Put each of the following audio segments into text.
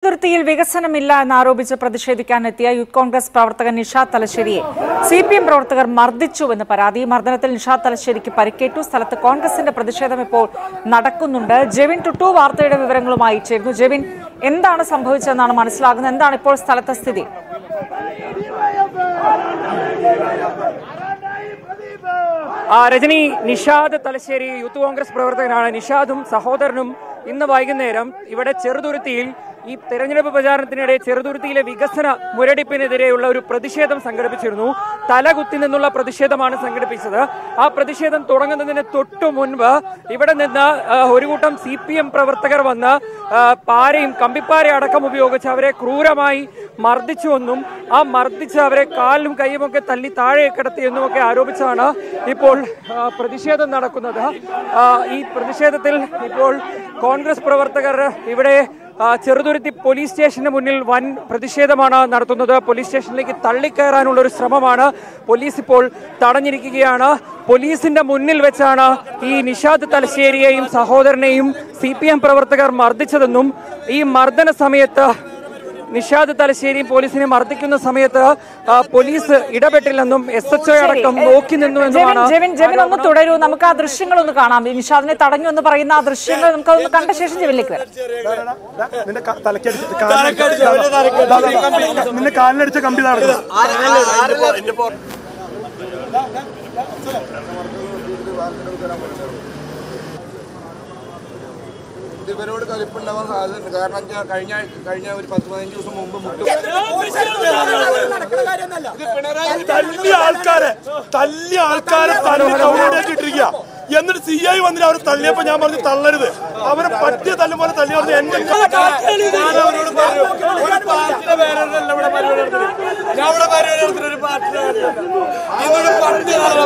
ചെറുതുരുത്തിയിൽ വികസനമില്ല എന്നാരോപിച്ച് പ്രതിഷേധിക്കാനെത്തിയ യൂത്ത് കോൺഗ്രസ് പ്രവർത്തകൻ നിഷാദ് തലശ്ശേരിയെ സി പി എം പ്രവർത്തകർ മർദ്ദിച്ചുവെന്ന് പരാതി മർദ്ദനത്തിൽ നിഷാദ് തലശ്ശേരിക്ക് പരിക്കേറ്റു സ്ഥലത്ത് കോൺഗ്രസിന്റെ പ്രതിഷേധം ഇപ്പോൾ നടക്കുന്നുണ്ട് ജെവിൻ ടുട്ടു വാർത്തയുടെ വിവരങ്ങളുമായി ചേരുന്നു ജെവിൻ എന്താണ് സംഭവിച്ചതെന്നാണ് മനസ്സിലാകുന്നത് എന്താണ് ഇപ്പോൾ സ്ഥലത്തെ സ്ഥിതി ആ രജനി നിഷാദ് തലശ്ശേരി യൂത്ത് കോൺഗ്രസ് പ്രവർത്തകനാണ് നിഷാദും സഹോദരനും ഇന്ന് വൈകുന്നേരം ഇവിടെ ചെറുതുരുത്തിയിൽ ഈ തെരഞ്ഞെടുപ്പ് പ്രചാരണത്തിനിടെ ചെറുതുരുത്തിയിലെ വികസന മുരടിപ്പിനെതിരെയുള്ള ഒരു പ്രതിഷേധം സംഘടിപ്പിച്ചിരുന്നു തലകുത്തി നിന്നുള്ള പ്രതിഷേധമാണ് സംഘടിപ്പിച്ചത് ആ പ്രതിഷേധം തുടങ്ങുന്നതിന് തൊട്ടു മുൻപ് ഇവിടെ നിന്ന് ആ, ഒരു കൂട്ടം സി പി എം പ്രവർത്തകർ വന്ന് ആ, പാരയും കമ്പിപ്പാരയും അടക്കം ഉപയോഗിച്ച് അവരെ ക്രൂരമായി മർദ്ദിച്ചുവെന്നും ആ മർദ്ദിച്ച് അവരെ കാലിലും കൈയുമൊക്കെ തല്ലി താഴെ കിടത്തിയെന്നും ഒക്കെ ആരോപിച്ചാണ് ഇപ്പോൾ ആ, പ്രതിഷേധം നടക്കുന്നത് ആ, ഈ പ്രതിഷേധത്തിൽ ഇപ്പോൾ കോൺഗ്രസ് പ്രവർത്തകർ ഇവിടെ ആ, ചെറുതുരുത്തി പോലീസ് സ്റ്റേഷന് മുന്നിൽ വൻ പ്രതിഷേധമാണ് നടത്തുന്നത് പോലീസ് സ്റ്റേഷനിലേക്ക് തള്ളിക്കയറാനുള്ള ഒരു ശ്രമമാണ് പോലീസ് ഇപ്പോൾ തടഞ്ഞിരിക്കുകയാണ് പോലീസിന്റെ മുന്നിൽ വെച്ചാണ് ഈ നിഷാദ് തലശ്ശേരിയെയും സഹോദരനെയും സി പി എം പ്രവർത്തകർ മർദ്ദിച്ചതെന്നും ഈ മർദ്ദന സമയത്ത് നിഷാദ് തലശ്ശേരിയും പോലീസിനെ മർദ്ദിക്കുന്ന സമയത്ത് ആ, പോലീസ് ഇടപെട്ടില്ലെന്നും എസ് എച്ച് അടക്കം നോക്കി ജെവിൻ നിന്നുവെന്നുമാണ് ജെവിൻ ജെവിൻ ഒന്ന് തുടരൂ നമുക്ക് ആ ദൃശ്യങ്ങളൊന്ന് കാണാം ഈ നിഷാദിനെ തടഞ്ഞു എന്ന് പറയുന്ന ആ ദൃശ്യങ്ങൾ നമുക്ക് അതൊന്ന് കണ്ട ശേഷം ജെവിനിലേക്ക് വരാം നിന്റെ ക- തലക്കടിച്ചിട്ട് കാലിനടിച്ച് നിന്റെ കാലിനടിച്ച കമ്പി നടക്കും ഇവരോട് കലിപ്പുണ്ടാവാൻ സാധ്യതയുണ്ട് കാരണം വെച്ചാൽ കഴിഞ്ഞ കഴിഞ്ഞ ഒരു പത്ത് പതിനഞ്ച് ദിവസം മുമ്പ് മുട്ടു ഇത് പിണറായി തല്ലിയ ആൾക്കാരെ തല്ലിയ ആൾക്കാരെ തല്ലി കൗണ്ടേക്ക് ഇട്ടിരിക്കുക എന്നിട്ട് സി ഐ വന്നിട്ട് അവർ തള്ളിയപ്പോ ഞാൻ പറഞ്ഞു തള്ളരുത് അവരെ പറ്റിയ തല്ലും പോലെ തല്ലി പറഞ്ഞു എന്റെ ഞാൻ അവരോട് പറഞ്ഞു ഒരു പാർട്ടിയുടെ പേരല്ല ഇവിടെ പരിപാടി നടത്തുന്നത് ഞാൻ ഇവിടെ പരിപാടി നടത്തുന്ന ഒരു പാർട്ടിയുടെ പേരല്ല ഇതൊരു പട്ടിയാണ്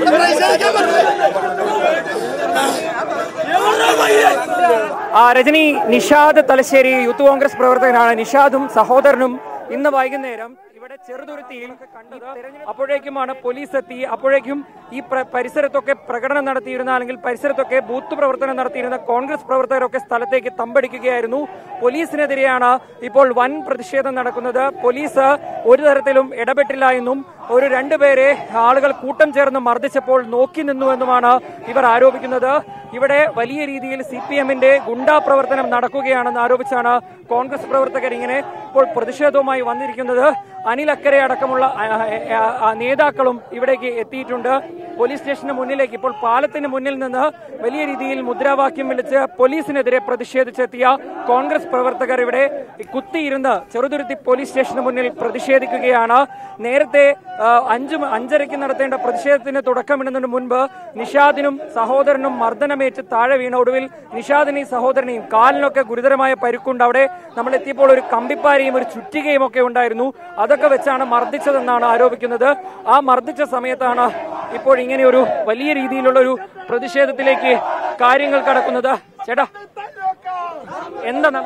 ആ രജനി നിഷാദ് തലശ്ശേരി യൂത്ത് കോൺഗ്രസ് പ്രവർത്തകനാണ് നിഷാദും സഹോദരനും ഇന്ന് വൈകുന്നേരം ഇവിടെ ചെറുതുരുത്തിയിൽ കണ്ടത് അപ്പോഴേക്കുമാണ് പോലീസ് എത്തി അപ്പോഴേക്കും ഈ പ്ര- പരിസരത്തൊക്കെ പ്രകടനം നടത്തിയിരുന്ന അല്ലെങ്കിൽ പരിസരത്തൊക്കെ ബൂത്ത് പ്രവർത്തനം നടത്തിയിരുന്ന കോൺഗ്രസ് പ്രവർത്തകരൊക്കെ സ്ഥലത്തേക്ക് തമ്പടിക്കുകയായിരുന്നു പോലീസിനെതിരെയാണ് ഇപ്പോൾ വൻ പ്രതിഷേധം നടക്കുന്നത് പോലീസ് ഒരു തരത്തിലും ഇടപെട്ടില്ല എന്നും ഒരു രണ്ടുപേരെ ആളുകൾ കൂട്ടം ചേർന്ന് മർദ്ദിച്ചപ്പോൾ നോക്കി നിന്നുവെന്നുമാണ് ഇവർ ആരോപിക്കുന്നത് ഇവിടെ വലിയ രീതിയിൽ സി പി എമ്മിന്റെ ഗുണ്ടാ പ്രവർത്തനം നടക്കുകയാണെന്ന് ആരോപിച്ചാണ് കോൺഗ്രസ് പ്രവർത്തകർ ഇങ്ങനെ ഇപ്പോൾ പ്രതിഷേധവുമായി വന്നിരിക്കുന്നത് അനിൽ അക്കരെ അടക്കമുള്ള ആ, ആ, ആ, നേതാക്കളും ഇവിടേക്ക് എത്തിയിട്ടുണ്ട് പോലീസ് സ്റ്റേഷന് മുന്നിലേക്ക് ഇപ്പോൾ പാലത്തിന് മുന്നിൽ നിന്ന് വലിയ രീതിയിൽ മുദ്രാവാക്യം വിളിച്ച് പോലീസിനെതിരെ പ്രതിഷേധിച്ചെത്തിയ കോൺഗ്രസ് പ്രവർത്തകർ ഇവിടെ കുത്തിയിരുന്ന് ചെറുതുരുത്തി പോലീസ് സ്റ്റേഷന് മുന്നിൽ പ്രതിഷേധിക്കുകയാണ് നേരത്തെ ആ, അഞ്ച് മ- അഞ്ചരയ്ക്ക് നടത്തേണ്ട പ്രതിഷേധത്തിന് തുടക്കമിടുന്നതിന് മുൻപ് നിഷാദിനും സഹോദരനും മർദ്ദനമേറ്റ് താഴെ വീണ ഒടുവിൽ നിഷാദിനെയും സഹോദരനെയും കാലിനൊക്കെ ഗുരുതരമായ പരുക്കുണ്ട് അവിടെ നമ്മൾ എത്തിയപ്പോൾ ഒരു കമ്പിപ്പാരയും ഒരു ചുറ്റികയും ഒക്കെ ഉണ്ടായിരുന്നു അതൊക്കെ വെച്ചാണ് മർദ്ദിച്ചതെന്നാണ് ആരോപിക്കുന്നത് ആ മർദ്ദിച്ച സമയത്താണ് ഇപ്പോൾ ഇങ്ങനെ ഒരു വലിയ രീതിയിലുള്ള ഒരു പ്രതിഷേധത്തിലേക്ക് കാര്യങ്ങൾ കടക്കുന്നത് ചേട്ടാ എന്താ ന-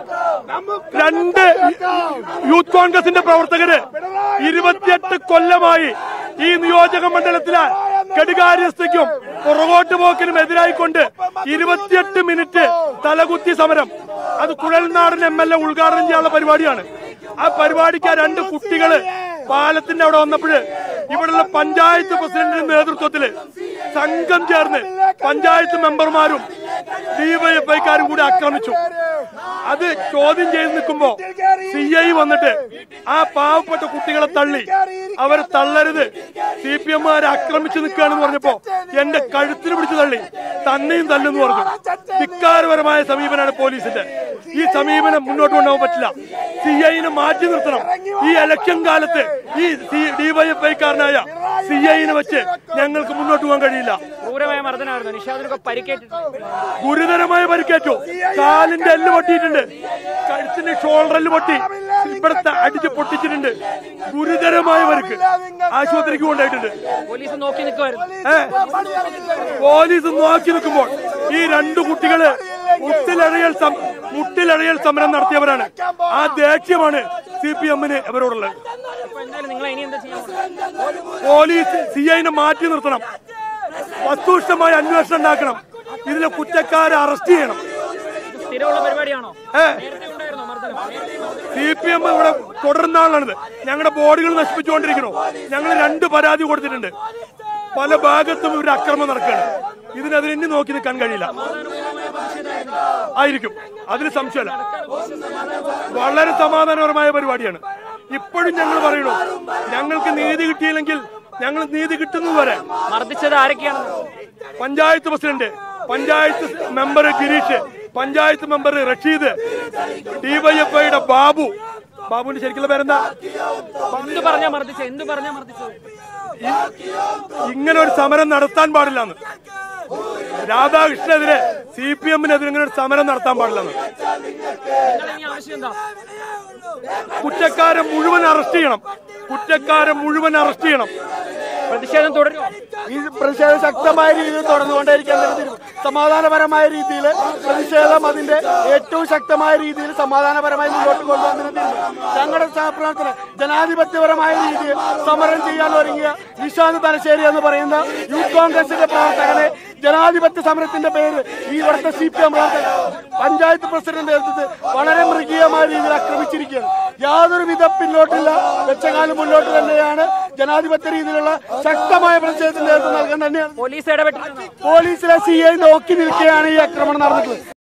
രണ്ട് യൂത്ത് കോൺഗ്രസിന്റെ പ്രവർത്തകര് ഇരുപത്തിയെട്ട് കൊല്ലമായി ഈ നിയോജക മണ്ഡലത്തിലെ കെടുകാര്യസ്ഥയ്ക്കും പുറകോട്ട് പോക്കിനും എതിരായിക്കൊണ്ട് ഇരുപത്തിയെട്ട് മിനിറ്റ് തലകുത്തി സമരം അത് കുഴൽനാടൻ എം എൽ എ ഉദ്ഘാടനം ചെയ്യാനുള്ള പരിപാടിയാണ് ആ പരിപാടിക്ക് ആ രണ്ട് കുട്ടികള് പാലത്തിന്റെ അവിടെ വന്നപ്പോഴ് ഇവിടെയുള്ള പഞ്ചായത്ത് പ്രസിഡന്റിന്റെ നേതൃത്വത്തില് സംഘം ചേർന്ന് പഞ്ചായത്ത് മെമ്പർമാരും ഡിവൈഎഫ്ഐക്കാരും കൂടി ആക്രമിച്ചു അത് ചോദ്യം ചെയ്ത് നിൽക്കുമ്പോ സി ഐ വന്നിട്ട് ആ പാവപ്പെട്ട കുട്ടികളെ തള്ളി അവരെ തള്ളരുത് സി പി എമ്മാരെ ആക്രമിച്ചു നിൽക്കുകയാണെന്ന് പറഞ്ഞപ്പോ എന്റെ കഴുത്തിന് പിടിച്ചു തള്ളി തന്നെയും തല്ലെന്ന് പറഞ്ഞു ധിക്കാരപരമായ സമീപനമാണ് പോലീസിന്റെ ഈ സമീപനം മുന്നോട്ട് കൊണ്ടുപോകാൻ പറ്റില്ല സി ഐനെ മാറ്റി നിർത്തണം ഈ ഇലക്ഷൻ കാലത്ത് ഈ ഡിവൈഎഫ്ഐക്കാരനായ സി ഐനെ വെച്ച് ഞങ്ങൾക്ക് മുന്നോട്ട് പോകാൻ കഴിയില്ല ക്രൂരമായ മർദ്ദനമായിരുന്നു നിഷാദിനൊക്കെ പരിക്കേറ്റിട്ടുണ്ട് ഗുരുതരമായ പരിക്കേറ്റു കാലിന്റെ എല്ല് പൊട്ടിയിട്ടുണ്ട് കഴുത്തിന്റെ ഷോൾഡറിൽ പൊട്ടി ഇവിടുത്തെ അടിച്ച് പൊട്ടിച്ചിട്ടുണ്ട് ഗുരുതരമായ പരിക്ക് ആശുപത്രിക്ക് കൊണ്ടായിട്ടുണ്ട് പോലീസ് നോക്കി നിൽക്കുമായിരുന്നു ഏ പോലീസ് നോക്കി നിൽക്കുമ്പോൾ ഈ രണ്ടു കുട്ടികള് മുട്ടിലഴയൽ സം- മുട്ടിലഴയൽ സമരം നടത്തിയവരാണ് ആ ദേഷ്യമാണ് സി പി എമ്മിന് ഇവരോടുള്ളത് അപ്പൊ എന്തായാലും നിങ്ങൾ ഇനി എന്താ ചെയ്യാൻ പോകുന്നത്? പോലീസ് സി ഐനെ മാറ്റി നിർത്തണം വസ്തുനിഷ്ഠമായ അന്വേഷണം ഉണ്ടാക്കണം ഇതിലെ കുറ്റക്കാരെ അറസ്റ്റ് ചെയ്യണം ഇത് സ്ഥിരമുള്ള പരിപാടിയാണോ ഏ നേരത്തെ ഉണ്ടായിരുന്നോ മർദ്ദനം സി പി എം ഇവിടെ തുടർന്നാളാണിത് ഞങ്ങളുടെ ബോഡികൾ നശിപ്പിച്ചുകൊണ്ടിരിക്കണു ഞങ്ങൾ രണ്ട് പരാതി കൊടുത്തിട്ടുണ്ട് പല ഭാഗത്തും ഇവരുടെ അക്രമം നടക്കുകയാണ് ഇതിനെതിരെ ഇനി നോക്കി നിൽക്കാൻ കഴിയില്ല ആയിരിക്കും അതിന് സംശയമല്ല വളരെ സമാധാനപരമായ പരിപാടിയാണ് ഇപ്പോഴും ഞങ്ങൾ പറയണു ഞങ്ങൾക്ക് നീതി കിട്ടിയില്ലെങ്കിൽ ഞങ്ങൾ നീതി കിട്ടുന്നത് വരെ മർദ്ദിച്ചത് ആരൊക്കെയാണ് panchayat president panchayat member Girish panchayat member Rasheed ഡിവൈഎഫ്ഐയുടെ ബാബു ബാബുവിന്റെ ശരിക്കുള്ള പേരെന്താ എന്ത് പറഞ്ഞാ മർദ്ദിച്ചത് എന്ത് പറഞ്ഞാ മർദ്ദിച്ചത് ഇങ്ങനെ ഒരു സമരം നടത്താൻ പാടില്ലെന്ന് രാധാകൃഷ്ണനെതിരെ സി പി എമ്മിനെതിരെ ഇങ്ങനെ ഒരു സമരം നടത്താൻ പാടില്ലെന്ന് നിങ്ങളുടെ ഇനി ആവശ്യം എന്താ കുറ്റക്കാരെ മുഴുവൻ അറസ്റ്റ് ചെയ്യണം കുറ്റക്കാരെ മുഴുവൻ അറസ്റ്റ് ചെയ്യണം പ്രതിഷേധം തുടരുമോ ഈ പ്രതിഷേധം ശക്തമായ രീതിയിൽ തുടർന്നുകൊണ്ടേയിരിക്കാൻ തന്നെ തീരുമാനം. സമാധാനപരമായ രീതിയിൽ പ്രതിഷേധം അതിന്റെ ഏറ്റവും ശക്തമായ രീതിയിൽ സമാധാനപരമായി മുന്നോട്ട് കൊണ്ടുവന്നതിന് തീരുമാനം ഞങ്ങളുടെ സഹപ്രവർത്തനം ജനാധിപത്യപരമായ രീതിയിൽ സമരം ചെയ്യാൻ ഒരുങ്ങിയ നിഷാന്ത് തലശ്ശേരി എന്ന് പറയുന്ന യൂത്ത് കോൺഗ്രസിന്റെ പ്രവർത്തകനെ ജനാധിപത്യ സമരത്തിന്റെ പേര് ഈ ഇവിടുത്തെ സി പി എം പ്രവർത്തകർ പഞ്ചായത്ത് പ്രസിഡന്റ് നേതൃത്വത്തിൽ വളരെ മൃഗീയമായ രീതിയിൽ ആക്രമിച്ചിരിക്കുകയാണ് യാതൊരു വിധ പിന്നോട്ടില്ല വെച്ചകാലം മുന്നോട്ട് തന്നെയാണ് ജനാധിപത്യ രീതിയിലുള്ള ശക്തമായ പ്രതിഷേധത്തിന് നേതൃത്വം നൽകാൻ തന്നെയാണ് പോലീസ് ഇടപെട്ടിരുന്നു പോലീസിലെ സി ഐ നോക്കി നിൽക്കുകയാണ് ഈ ആക്രമണം നടന്നിട്ടുള്ളത്